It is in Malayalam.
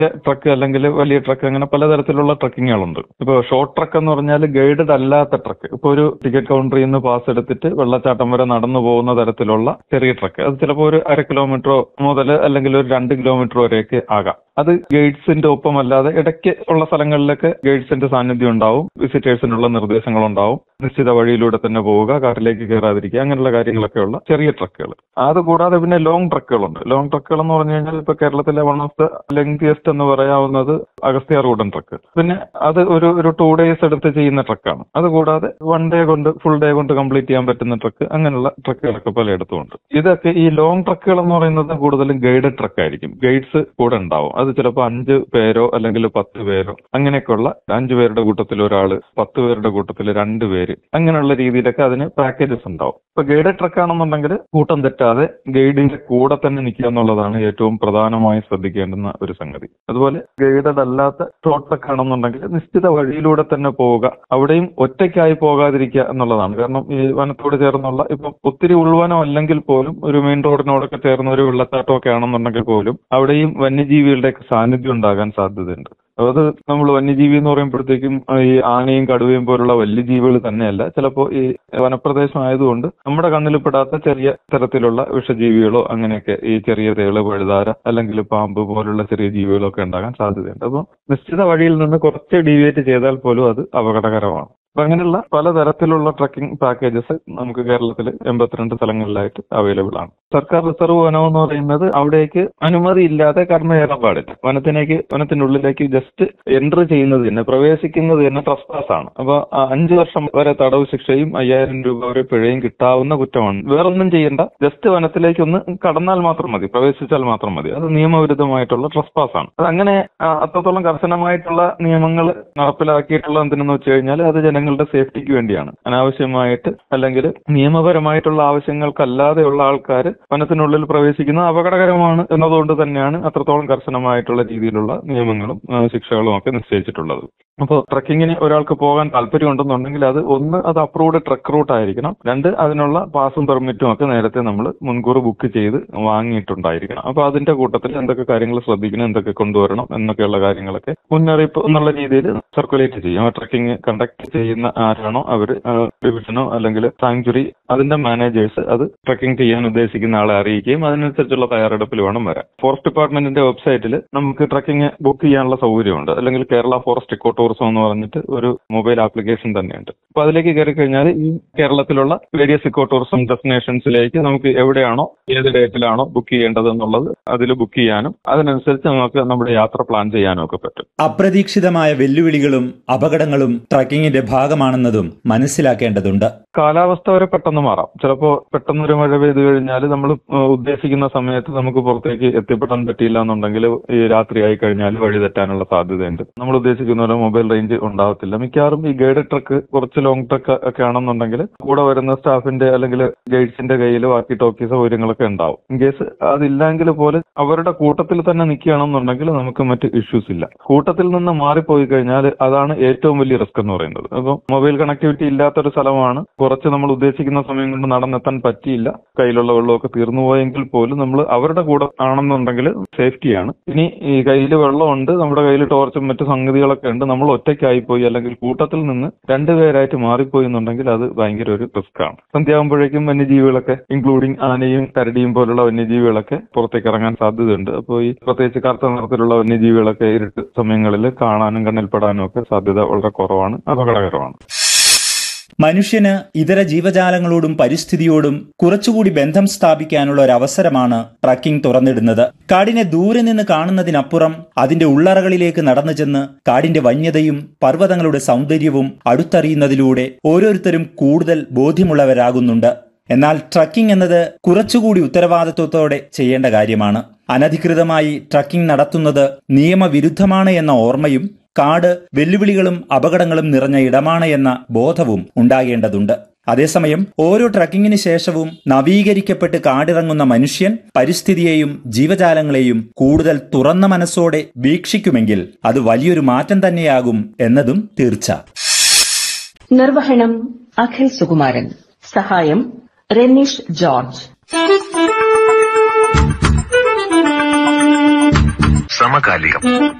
ട്രക്ക് അല്ലെങ്കിൽ വലിയ ട്രക്ക് അങ്ങനെ പലതരത്തിലുള്ള ട്രക്കിങ്ങുകളുണ്ട് ഇപ്പൊ ഷോർട്ട് ട്രക്ക് എന്ന് പറഞ്ഞാൽ ഗൈഡഡ് അല്ലാത്ത ട്രക്ക് ഇപ്പൊ ഒരു ടിക്കറ്റ് കൗണ്ടറിൽ നിന്ന് പാസ് എടുത്തിട്ട് വെള്ളച്ചാട്ടം വരെ നടന്നു പോകുന്ന തരത്തിലുള്ള ചെറിയ ട്രക്ക് അത് ചിലപ്പോൾ ഒരു അര കിലോമീറ്ററോ മുതൽ അല്ലെങ്കിൽ ഒരു രണ്ട് കിലോമീറ്റർ വരെയൊക്കെ ആകാം അത് ഗൈഡ്സിന്റെ ഒപ്പം അല്ലാതെ ഇടയ്ക്ക് ഉള്ള സ്ഥലങ്ങളിലൊക്കെ ഗൈഡ്സിന്റെ സാന്നിധ്യം ഉണ്ടാവും വിസിറ്റേഴ്സിനുള്ള നിർദ്ദേശങ്ങളുണ്ടാവും നിശ്ചിത വഴിയിലൂടെ തന്നെ പോവുക കാറിലേക്ക് കയറാതിരിക്കുക അങ്ങനെയുള്ള കാര്യങ്ങളൊക്കെ ഉള്ള ചെറിയ ട്രക്കുകൾ അത് കൂടാതെ പിന്നെ ലോങ് ട്രക്കുകളുണ്ട് ലോങ് ട്രക്കുകൾ എന്ന് പറഞ്ഞു കഴിഞ്ഞാൽ ഇപ്പൊ കേരളത്തിലെ വൺ ഓഫ് ദ ലെങ്തിയസ്റ്റ് എന്ന് പറയാവുന്നത് അഗസ്ത്യ റൂഡൻ ട്രക്ക് പിന്നെ അത് ഒരു ഒരു ടു ഡേയ്സ് എടുത്ത് ചെയ്യുന്ന ട്രക്കാണ് അത് കൂടാതെ വൺ ഡേ കൊണ്ട് ഫുൾ ഡേ കൊണ്ട് കംപ്ലീറ്റ് ചെയ്യാൻ പറ്റുന്ന ട്രക്ക് അങ്ങനെയുള്ള ട്രക്കുകളൊക്കെ പലയിടത്തുമുണ്ട് ഇതൊക്കെ ഈ ലോങ് ട്രക്കുകൾ എന്ന് പറയുന്നത് കൂടുതലും ഗൈഡഡ് ട്രക്ക് ആയിരിക്കും ഗൈഡ്സ് കൂടെ ഉണ്ടാവും അത് ചിലപ്പോൾ അഞ്ച് പേരോ അല്ലെങ്കിൽ പത്ത് പേരോ അങ്ങനെയൊക്കെയുള്ള അഞ്ചു പേരുടെ കൂട്ടത്തിൽ ഒരാള് പത്ത് പേരുടെ കൂട്ടത്തിൽ രണ്ട് പേര് അങ്ങനെയുള്ള രീതിയിലൊക്കെ അതിന് പാക്കേജസ് ഉണ്ടാവും ഇപ്പൊ ഗൈഡഡ് ട്രക്ക് ആണെന്നുണ്ടെങ്കിൽ കൂട്ടം തെറ്റാതെ ഗൈഡിന്റെ കൂടെ തന്നെ നിൽക്കുക എന്നുള്ളതാണ് ഏറ്റവും പ്രധാനമായി ശ്രദ്ധിക്കേണ്ടുന്ന ഒരു സംഗതി അതുപോലെ ഗൈഡഡ് അല്ലാത്ത ഷോർട്ട് ട്രക്ക് ആണെന്നുണ്ടെങ്കിൽ നിശ്ചിത വഴിയിലൂടെ തന്നെ പോവുക അവിടെയും ഒറ്റയ്ക്കായി പോകാതിരിക്കുക എന്നുള്ളതാണ് കാരണം ഈ വനത്തോട് ചേർന്നുള്ള ഇപ്പം ഒത്തിരി ഉൾവനം അല്ലെങ്കിൽ പോലും ഒരു മെയിൻ റോഡിനോടൊക്കെ ചേർന്ന ഒരു വെള്ളച്ചാട്ടം ഒക്കെ ആണെന്നുണ്ടെങ്കിൽ പോലും അവിടെയും വന്യജീവികളുടെ സാന്നിധ്യം ഉണ്ടാകാൻ സാധ്യതയുണ്ട് അത് നമ്മൾ വന്യജീവി എന്ന് പറയുമ്പോഴത്തേക്കും ഈ ആനയും കടുവയും പോലുള്ള വലിയ ജീവികൾ തന്നെയല്ല ചിലപ്പോൾ ഈ വനപ്രദേശം ആയതുകൊണ്ട് നമ്മുടെ കണ്ണിൽ പെടാത്ത ചെറിയ തരത്തിലുള്ള വിഷജീവികളോ അങ്ങനെയൊക്കെ ഈ ചെറിയ തേള് പഴുതാര അല്ലെങ്കിൽ പാമ്പ് പോലുള്ള ചെറിയ ജീവികളൊക്കെ ഉണ്ടാകാൻ സാധ്യതയുണ്ട് അപ്പോൾ നിശ്ചിത വഴിയിൽ നിന്ന് കുറച്ച് ഡീവിയേറ്റ് ചെയ്താൽ പോലും അത് അപകടകരമാണ് അപ്പൊ അങ്ങനെയുള്ള പലതരത്തിലുള്ള ട്രക്കിംഗ് പാക്കേജസ് നമുക്ക് കേരളത്തിൽ എൺപത്തിരണ്ട് സ്ഥലങ്ങളിലായിട്ട് അവൈലബിൾ ആണ് സർക്കാർ റിസർവ് വനം എന്ന് പറയുന്നത് അവിടേക്ക് അനുമതി ഇല്ലാതെ കടന്നു കയറാൻ പാടില്ല വനത്തിലേക്ക് വനത്തിനുള്ളിലേക്ക് ജസ്റ്റ് എൻട്രി ചെയ്യുന്നത് തന്നെ പ്രവേശിക്കുന്നത് തന്നെ ട്രസ്പാസ് ആണ് അപ്പൊ ആ അഞ്ചു വർഷം വരെ തടവ് ശിക്ഷയും അയ്യായിരം രൂപ വരെ പിഴയും കിട്ടാവുന്ന കുറ്റമാണ് വേറൊന്നും ചെയ്യേണ്ട ജസ്റ്റ് വനത്തിലേക്ക് ഒന്ന് കടന്നാൽ മാത്രം മതി പ്രവേശിച്ചാൽ മാത്രം മതി അത് നിയമവിരുദ്ധമായിട്ടുള്ള ട്രസ്പാസ് ആണ് അത് അങ്ങനെ ആ, അത്രത്തോളം കർശനമായിട്ടുള്ള നിയമങ്ങൾ നടപ്പിലാക്കിയിട്ടുള്ള എന്തിനെന്ന് വെച്ച് കഴിഞ്ഞാൽ അത് ജനങ്ങളുടെ സേഫ്റ്റിക്ക് വേണ്ടിയാണ് അനാവശ്യമായിട്ട് അല്ലെങ്കിൽ നിയമപരമായിട്ടുള്ള ആവശ്യങ്ങൾക്കല്ലാതെയുള്ള ആൾക്കാർ വനത്തിനുള്ളിൽ പ്രവേശിക്കുന്നത് അപകടകരമാണ് എന്നതുകൊണ്ട് തന്നെയാണ് അത്രത്തോളം കർശനമായിട്ടുള്ള രീതിയിലുള്ള നിയമങ്ങളും ആ, ശിക്ഷകളും ഒക്കെ നിശ്ചയിച്ചിട്ടുള്ളത് അപ്പോൾ ട്രക്കിങ്ങിന് ഒരാൾക്ക് പോകാൻ താല്പര്യം ഉണ്ടെന്നുണ്ടെങ്കിൽ അത് ഒന്ന് അത് അപ്രൂവ്ഡ് ട്രക്ക് റൂട്ട് ആയിരിക്കണം രണ്ട് അതിനുള്ള പാസും പെർമിറ്റും ഒക്കെ നേരത്തെ നമ്മൾ മുൻകൂർ ബുക്ക് ചെയ്ത് വാങ്ങിയിട്ടുണ്ടായിരിക്കണം അപ്പോൾ അതിന്റെ കൂട്ടത്തിൽ എന്തൊക്കെ കാര്യങ്ങൾ ശ്രദ്ധിക്കണം എന്തൊക്കെ കൊണ്ടുവരണം എന്നൊക്കെയുള്ള കാര്യങ്ങളൊക്കെ മുന്നറിയിപ്പ് എന്നുള്ള രീതിയിൽ സർക്കുലേറ്റ് ചെയ്യും ആ ട്രക്കിംഗ് കണ്ടക്ട് ചെയ്യുന്ന ആരാണോ അവർ ഡിവിഷനോ അല്ലെങ്കിൽ സാങ്ച്വറി അതിന്റെ മാനേജേഴ്സ് അത് ട്രക്കിംഗ് ചെയ്യാൻ ഉദ്ദേശിക്കുന്ന ആളെ അറിയിക്കുകയും അതിനനുസരിച്ചുള്ള തയ്യാറെടുപ്പിൽ വേണം വരാൻ ഫോറസ്റ്റ് ഡിപ്പാർട്ട്മെന്റിന്റെ വെബ്സൈറ്റിൽ നമുക്ക് ട്രക്കിംഗ് ബുക്ക് ചെയ്യാനുള്ള സൗകര്യമുണ്ട് അല്ലെങ്കിൽ കേരള ഫോറസ്റ്റ് ഇക്കോ ടൂറിസം എന്ന് പറഞ്ഞിട്ട് ഒരു മൊബൈൽ ആപ്ലിക്കേഷൻ തന്നെയുണ്ട് അപ്പൊ അതിലേക്ക് കയറി കഴിഞ്ഞാൽ ഈ കേരളത്തിലുള്ള വേരിയസ് ഇക്കോ ടൂറിസം ഡെസ്റ്റിനേഷൻസിലേക്ക് നമുക്ക് എവിടെയാണോ ഏത് ഡേറ്റിലാണോ ബുക്ക് ചെയ്യേണ്ടത് എന്നുള്ളത് അതിൽ ബുക്ക് ചെയ്യാനും അതിനനുസരിച്ച് നമുക്ക് നമ്മുടെ യാത്ര പ്ലാൻ ചെയ്യാനും ഒക്കെ പറ്റും അപ്രതീക്ഷിതമായ വെല്ലുവിളികളും അപകടങ്ങളും ട്രക്കിങ്ങിന്റെ ഭാഗമാണെന്നതും മനസ്സിലാക്കേണ്ടതുണ്ട് കാലാവസ്ഥ വരെ പെട്ടെന്ന് മാറാം ചിലപ്പോൾ പെട്ടെന്ന് ഒരു മഴ പെയ്തു കഴിഞ്ഞാൽ നമ്മൾ ഉദ്ദേശിക്കുന്ന സമയത്ത് നമുക്ക് പുറത്തേക്ക് എത്തിപ്പെടാൻ പറ്റിയില്ല എന്നുണ്ടെങ്കിൽ ഈ രാത്രിയായി കഴിഞ്ഞാൽ വഴി തെറ്റാനുള്ള സാധ്യതയുണ്ട് നമ്മൾ ഉദ്ദേശിക്കുന്ന പോലെ മൊബൈൽ റേഞ്ച് ഉണ്ടാവത്തില്ല മിക്കവാറും ഈ ഗൈഡ് ട്രക്ക് കുറച്ച് ലോങ് ട്രക്ക് ഒക്കെ ആണെന്നുണ്ടെങ്കിൽ കൂടെ വരുന്ന സ്റ്റാഫിന്റെ അല്ലെങ്കിൽ ഗൈഡ്സിന്റെ കയ്യിൽ വാക്കി ടോക്കി സൗകര്യങ്ങളൊക്കെ ഉണ്ടാവും ഇൻ കേസ് അതില്ലെങ്കിൽ പോലും അവരുടെ കൂട്ടത്തിൽ തന്നെ നിൽക്കുകയാണെന്നുണ്ടെങ്കിൽ നമുക്ക് മറ്റ് ഇഷ്യൂസ് ഇല്ല കൂട്ടത്തിൽ നിന്ന് മാറിപ്പോയി കഴിഞ്ഞാൽ അതാണ് ഏറ്റവും വലിയ റിസ്ക് എന്ന് പറയുന്നത് അപ്പം മൊബൈൽ കണക്ടിവിറ്റി ഇല്ലാത്തൊരു സ്ഥലമാണ് കുറച്ച് നമ്മൾ ഉദ്ദേശിക്കുന്ന സമയം കൊണ്ട് നടന്നെത്താൻ പറ്റിയില്ല കയ്യിലുള്ള വെള്ളമൊക്കെ തീർന്നു പോയെങ്കിൽ പോലും നമ്മൾ അവരുടെ കൂടെ ആണെന്നുണ്ടെങ്കിൽ സേഫ്റ്റിയാണ് ഇനി ഈ കയ്യിൽ വെള്ളമുണ്ട് നമ്മുടെ കയ്യിൽ ടോർച്ചും മറ്റു സംഗതികളൊക്കെ ഉണ്ട് നമ്മൾ ഒറ്റയ്ക്കായി പോയി അല്ലെങ്കിൽ കൂട്ടത്തിൽ നിന്ന് രണ്ടുപേരായിട്ട് മാറിപ്പോയി എന്നുണ്ടെങ്കിൽ അത് ഭയങ്കര ഒരു റിസ്ക് ആണ് സന്ധ്യയാകുമ്പോഴേക്കും വന്യജീവികളൊക്കെ ഇൻക്ലൂഡിങ് ആനയും കരടിയും പോലുള്ള വന്യജീവികളൊക്കെ പുറത്തേക്ക് ഇറങ്ങാൻ സാധ്യതയുണ്ട് അപ്പോൾ ഈ പ്രത്യേകിച്ച് കറുത്ത നിറത്തിലുള്ള വന്യജീവികളൊക്കെ ഇരുട്ട് സമയങ്ങളിൽ കാണാനും കണ്ണിൽപ്പെടാനും ഒക്കെ സാധ്യത വളരെ കുറവാണ് അപകടകരമാണ് മനുഷ്യന് ഇതര ജീവജാലങ്ങളോടും പരിസ്ഥിതിയോടും കുറച്ചുകൂടി ബന്ധം സ്ഥാപിക്കാനുള്ള ഒരു അവസരമാണ് ട്രക്കിംഗ് തുറന്നിടുന്നത് കാടിനെ ദൂരെ നിന്ന് കാണുന്നതിനപ്പുറം അതിന്റെ ഉള്ളറകളിലേക്ക് നടന്നു ചെന്ന് കാടിന്റെ വന്യതയും പർവ്വതങ്ങളുടെ സൗന്ദര്യവും അടുത്തറിയുന്നതിലൂടെ ഓരോരുത്തരും കൂടുതൽ ബോധ്യമുള്ളവരാകുന്നുണ്ട് എന്നാൽ ട്രക്കിംഗ് എന്നത് കുറച്ചുകൂടി ഉത്തരവാദിത്വത്തോടെ ചെയ്യേണ്ട കാര്യമാണ് അനധികൃതമായി ട്രക്കിംഗ് നടത്തുന്നത് നിയമവിരുദ്ധമാണ് എന്ന ഓർമ്മയും കാട് വെല്ലുവിളികളും അപകടങ്ങളും നിറഞ്ഞ ഇടമാണ് എന്ന ബോധവും ഉണ്ടാകേണ്ടതുണ്ട് അതേസമയം ഓരോ ട്രക്കിങ്ങിന് ശേഷവും നവീകരിക്കപ്പെട്ട് കാടിറങ്ങുന്ന മനുഷ്യൻ പരിസ്ഥിതിയെയും ജീവജാലങ്ങളെയും കൂടുതൽ തുറന്ന മനസ്സോടെ വീക്ഷിക്കുമെങ്കിൽ അത് വലിയൊരു മാറ്റം തന്നെയാകും എന്നതും തീർച്ച നിർവഹണം അഖിൽ സുകുമാരൻ സഹായം റെനീഷ് ജോർജ് സമകാലികം